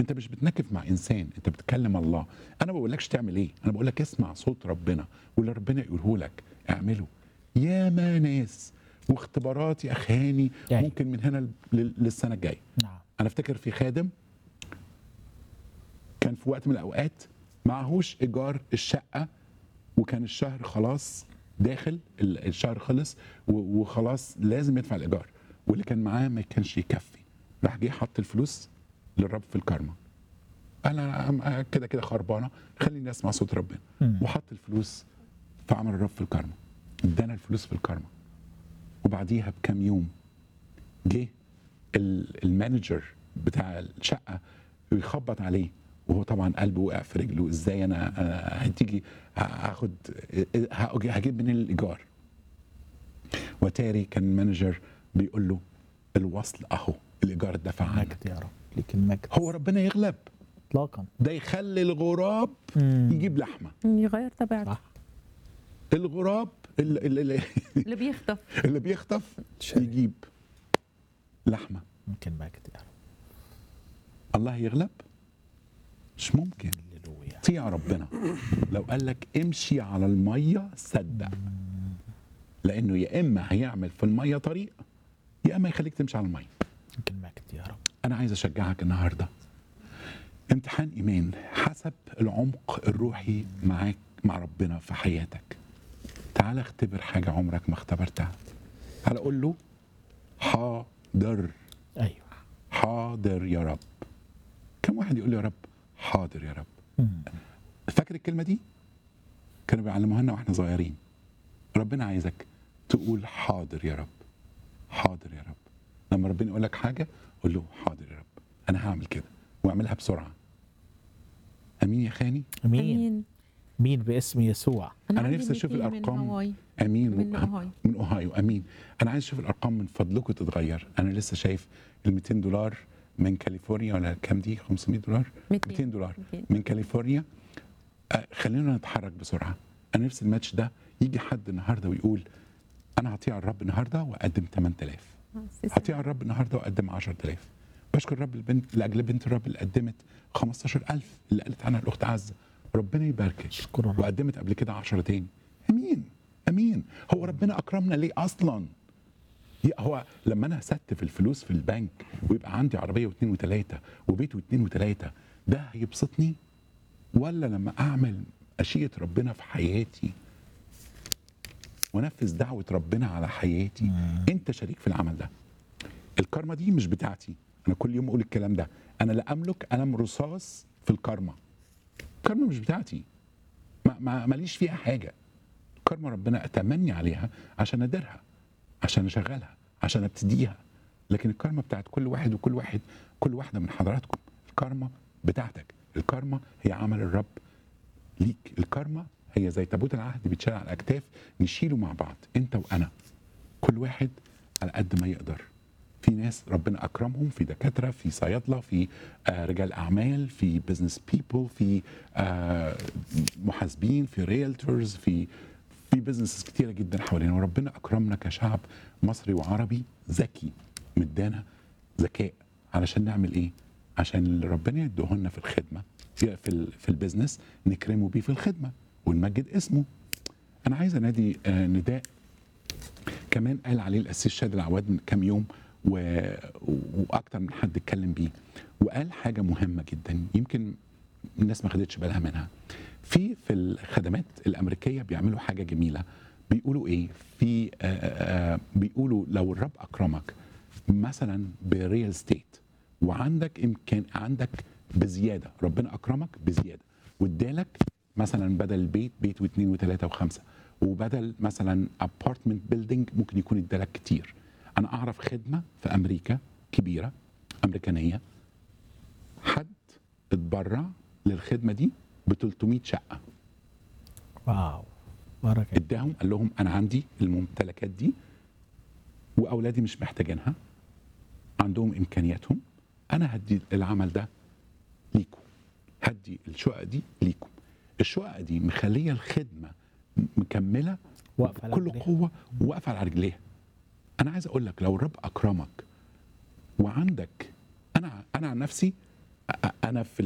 انت مش بتنكف مع انسان انت بتكلم الله انا ما بقولكش تعمل ايه انا بقول لك اسمع صوت ربنا واللي ربنا يقوله لك اعمله يا ما ناس واختبارات يا اخاني يعني. ممكن من هنا لل- للسنه الجايه نعم انا افتكر في خادم كان في وقت من الاوقات معهوش ايجار الشقه وكان الشهر خلاص داخل ال- الشهر خلص و- وخلاص لازم يدفع الايجار واللي كان معاه ما كانش يكفي راح جه حط الفلوس للرب في الكارما انا أنا كده كده خربانه خليني اسمع صوت ربنا مم. وحط الفلوس في عمل الرب في الكارما ادانا الفلوس في الكارما وبعديها بكام يوم جه ال- المانجر بتاع الشقه يخبط عليه وهو طبعا قلبه وقع في رجله ازاي انا أنا هتيجي هاخد هاجي- هجيب منين الايجار وتاري كان المانجر بيقول له الوصل اهو الايجار اتدفع عنك مجد يا رب ليك المجد هو ربنا يغلب اطلاقا ده يخلي الغراب مم. يجيب لحمه يغير طبيعته صح الغراب اللي, اللي, اللي بيخطف اللي بيخطف شيء. يجيب لحمه يمكن مجد يا رب الله يغلب مش ممكن هللويا طيع ربنا لو قال لك امشي على الميه صدق لانه يا اما هيعمل في الميه طريق يا اما يخليك تمشي على الميه يمكن مجد يا رب انا عايز اشجعك النهارده امتحان ايمان حسب العمق الروحي معاك مع ربنا في حياتك تعال اختبر حاجه عمرك ما اختبرتها تعال اقول له حاضر ايوه حاضر يا رب كم واحد يقول لي يا رب حاضر يا رب مم. فاكر الكلمه دي كانوا بيعلموها لنا واحنا صغيرين ربنا عايزك تقول حاضر يا رب حاضر يا رب لما ربنا يقول لك حاجه قول له حاضر يا رب انا هعمل كده واعملها بسرعه امين يا خاني امين امين مين باسم يسوع انا عندي نفسي اشوف ميتين من الارقام هاواي. امين من أوهايو. من اوهايو امين انا عايز اشوف الارقام من فضلكم تتغير انا لسه شايف ال 200 دولار من كاليفورنيا ولا كام دي 500 دولار 200 200 دولار 200. من كاليفورنيا آه، خلينا نتحرك بسرعه انا نفسي الماتش ده يجي حد النهارده ويقول انا هطيع الرب النهارده واقدم 8000 هطيع الرب النهارده واقدم 10000 بشكر الرب البنت لاجل بنت الرب اللي قدمت 15000 اللي قالت عنها الاخت عزه ربنا يباركك اشكر الرب وقدمت قبل كده 10 تاني امين امين هو ربنا اكرمنا ليه اصلا يا- هو لما انا استف الفلوس في البنك ويبقى عندي عربيه واثنين وثلاثه وبيت واثنين وثلاثه ده هيبسطني ولا لما اعمل اشيئه ربنا في حياتي ونفذ دعوه ربنا على حياتي انت شريك في العمل ده الكارما دي مش بتاعتي انا كل يوم اقول الكلام ده انا لا املك قلم رصاص في الكارما الكارما مش بتاعتي ما ما ماليش فيها حاجه كارما ربنا اتمني عليها عشان اديرها عشان اشغلها عشان ابتديها لكن الكارما بتاعت كل واحد وكل واحد كل واحده من حضراتكم الكارما بتاعتك الكارما هي عمل الرب ليك الكارما هي زي تابوت العهد بيتشال على الاكتاف نشيله مع بعض انت وانا كل واحد على قد ما يقدر في ناس ربنا اكرمهم في دكاتره في صيادله في آه رجال اعمال في بزنس بيبل في آه محاسبين في ريالتورز في في بزنسز كتيره جدا حوالينا وربنا اكرمنا كشعب مصري وعربي ذكي مدانا ذكاء علشان نعمل ايه؟ عشان اللي ربنا يديهولنا في الخدمه في في, ال- في البيزنس نكرمه بيه في الخدمه ونمجد اسمه. انا عايز انادي آه نداء كمان قال عليه الاسيس شاد العواد من كام يوم و... واكتر من حد اتكلم بيه وقال حاجه مهمه جدا يمكن الناس ما خدتش بالها منها في في الخدمات الامريكيه بيعملوا حاجه جميله بيقولوا ايه في آآ آآ بيقولوا لو الرب اكرمك مثلا بريال ستيت وعندك امكان عندك بزياده ربنا اكرمك بزياده وادالك مثلا بدل البيت بيت واثنين وثلاثه وخمسه وبدل مثلا ابارتمنت بيلدينج ممكن يكون ادالك كتير انا اعرف خدمه في امريكا كبيره امريكانيه حد اتبرع للخدمه دي ب 300 شقه واو بركه اداهم قال لهم انا عندي الممتلكات دي واولادي مش محتاجينها عندهم امكانياتهم انا هدي العمل ده ليكم هدي الشقق دي ليكم الشقق دي مخليه الخدمه م- مكمله واقفة على بكل رجليها. قوه واقفه على رجليها انا عايز اقول لك لو الرب اكرمك وعندك انا انا عن نفسي أ- انا في